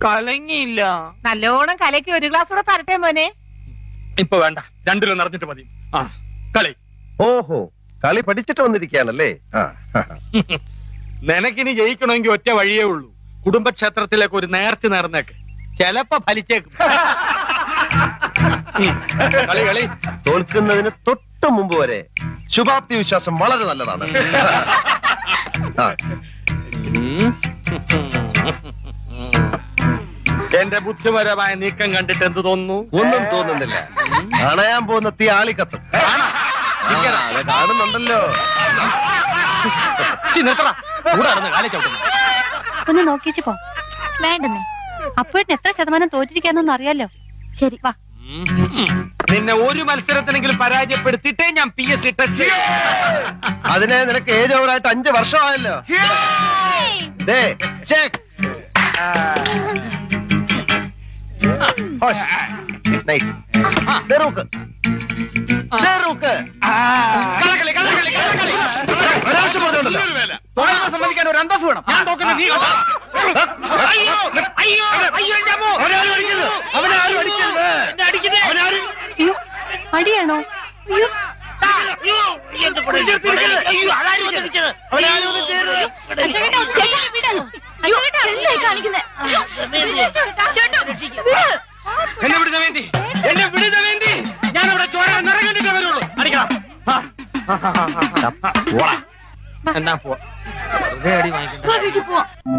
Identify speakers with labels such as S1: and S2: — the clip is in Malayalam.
S1: കലങ്ങിയില്ല
S2: നല്ലോണം കലയ്ക്ക് ഒരു ഗ്ലാസ് കൂടെ തരട്ടെ മോനെ
S1: ഇപ്പൊ വേണ്ട രണ്ടിലും നിറഞ്ഞിട്ട് മതി ആ കളി
S3: ഓഹോ കളി പഠിച്ചിട്ട് വന്നിരിക്കുകയാണല്ലേ ആ
S1: നിനക്കിനി ജയിക്കണമെങ്കിൽ ഒറ്റ വഴിയേ ഉള്ളൂ കുടുംബക്ഷേത്രത്തിലേക്ക് ഒരു നേർച്ച നേർന്നേക്ക് ചെലപ്പോ ഫലിച്ചേക്കും ഉം. കളി കളി
S3: തോൽക്കുന്നതിന് തൊട്ട് മുമ്പ് വരെ ശുഭാപ്തി വിശ്വാസം വളരെ നല്ലതാണ് ആ,
S1: ഉം. എന്റെ ബുദ്ധിപരമായ നീക്കം കണ്ടിട്ട് എന്ത് തോന്നുന്നു
S3: ഒന്നും തോന്നുന്നില്ല അണയാൻ പോകുന്ന തീ ആളിക്കത്തും ആ, അത് കാണുന്നുണ്ടല്ലോ
S1: ചി, നിർത്തടാ. കൂടെ നടന്ന് കാലി ചവിട്ടുന്നു.
S4: ഒന്ന് നോക്കിച്ചു പോ വേണ്ടെന്നേ അപ്പോഴത്തെ എത്ര ശതമാനം തോറ്റിരിക്കാന്നൊന്നും അറിയാലോ ശരി വാ
S1: ഉം. നിന്നെ ഒരു മത്സരത്തിനെങ്കിലും പരാജയപ്പെടുത്തിയിട്ടേ ഞാൻ പി എസ് സി ടെസ്റ്റ്
S3: അതിനെ നിനക്ക് ഏജ് ഓവറായിട്ട് അഞ്ച് വർഷമായല്ലോ ദേ, check. ഹോഷ്. Night. ദേ റൂക്ക്. ദേ റൂക്ക്.
S1: കളകളി, കളകളി, കളകളി.
S3: ഒരാവശ്യം പറഞ്ഞോണ്ടല്ലോ.
S1: തോൽവി സമ്മതിക്കാൻ ഒരു അന്തസ് വേണം ഞാൻ തോക്കുന്ന നീ കേട്ടോ. അയ്യോ അയ്യോ അയ്യോ എന്റെ അമ്മോ.
S3: അവനാരും അടിക്കരുത്. അവനാരും അടിക്കരുത്.
S1: എന്നെ അടിക്കുന്നേ.
S4: അയ്യോ അടിയാണോ അയ്യോ
S1: അയ്യോ, എന്റെ പൊടി, പൊടി. അയ്യോ, അതാരും ചോദിച്ചത്. അവനാരും ഒന്നും ചെയ്യരുത്.
S4: അശോകേട്ടാ, ചേട്ടാ, വിട്. അശോകേട്ടാ, എന്തായി കാണിക്കുന്നെ? ചേട്ടാ, വിട്.
S1: എന്നെ വിടുന്ന വേണ്ടി എന്നെ വിടുന്ന വേണ്ടി ഞാൻ ഇവിടെ ചോര നിറകണ്ടിട്ടേ വരുള്ളൂ അടിക്കണം ആ. എന്നാ പോവാ വെറുതെ അടി വാങ്ങിക്കണ്ട
S4: വാ, വീട്ടിൽ പോവാം